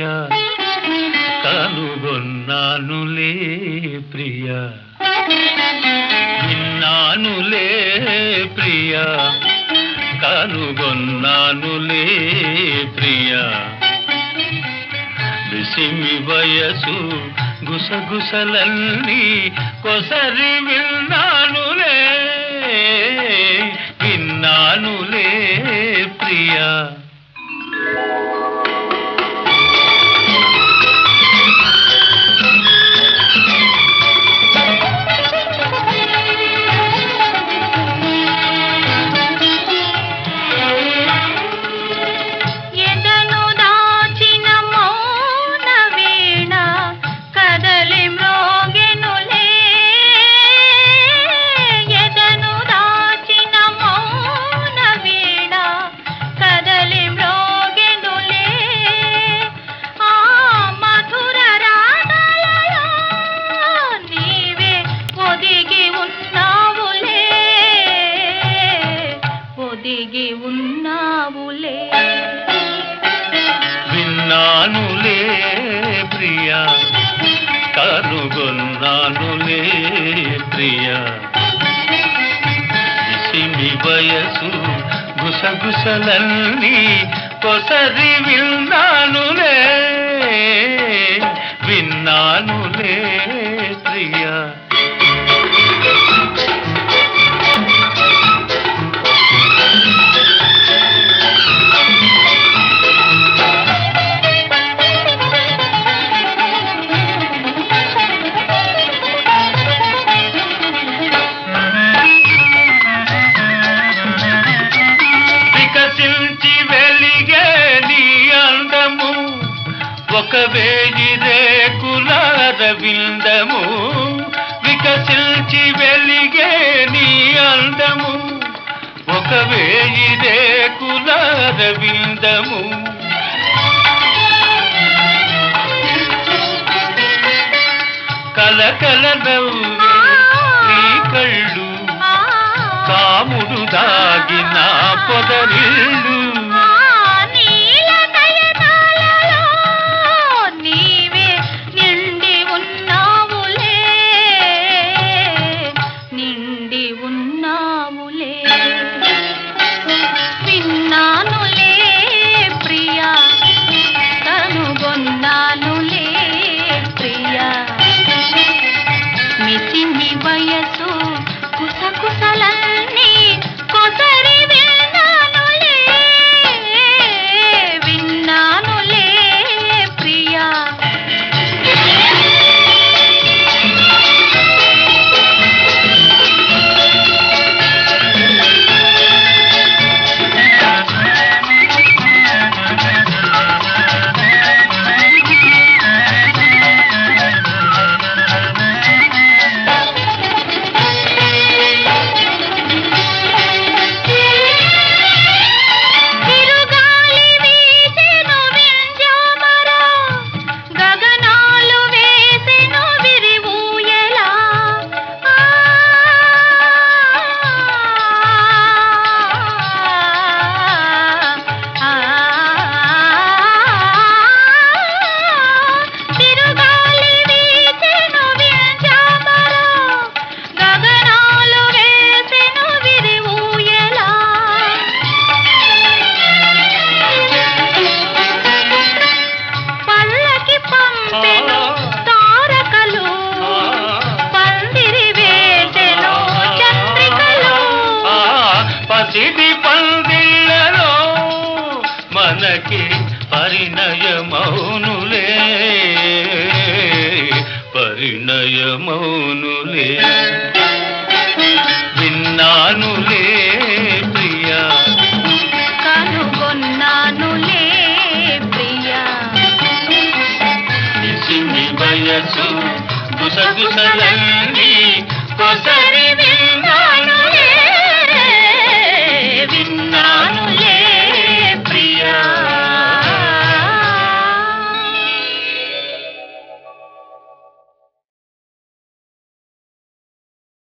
ప్రియా కనుగొన్నానులే ప్రియా విన్నానులే ప్రియా కనుగొన్నానులే ప్రియా విసిమి వయసు గుసగుసలన్నీ కొసరి విన్నానులే విన్నానులే ప్రియా ఎదను దాచిన మౌన వీణ కదలి మ్రోగెనులే ఎదను దాచిన మౌన వీణ కదలి మ్రోగెనులే ఆ మధుర రాగలలో నీవే ఒదిగి ఉన్నావులే ఒదిగి ఉన్నావులే విన్నానులే ప్రియా కనుగొన్నానులే ప్రియా విసిమి వయసు గుసగుసలన్నీ కొసరి విన్నానులే విన్నానులే ప్రియా వికసించి వెలిగే నీ అందము ఒక వేయి రేకుల రవిందము వికసించి వెలిగే నీ అందము ఒక వేయి రేకుల రవిందము కలకల నవ్వే నీ కళ్ళు ఆ కాముడు దాగిన పొదరిల్లు ఆ నీల నయనాలలో నీవే నిండి ఉన్నావులే నిండి ఉన్నావులే విన్నానులే ప్రియా కనుగొన్నానులే ప్రియా మిసిమి వయసు కుసకుసలన్నీ కొసరి విన్నానులే విన్నానులే ప్రియా తిరుగాలి వీచెను వింజామరా గగనాలు వేసెను విరివూయలా ఆ తిరుగాలి వీచెను వింజామరా గగనాలు వేసెను విరివూయలా పల్లకి పంపెను తారకలు పందిరి వేసెను చంద్రికలు ఆ పసిడి పందిళ్ళలో మనకి పరిణయమౌనులే పరిణయమౌనులే విన్నానులే ప్రియా కనుగొన్నానులే ప్రియా నిసిమి వయసు గుసగుసలన్నీ కొసరి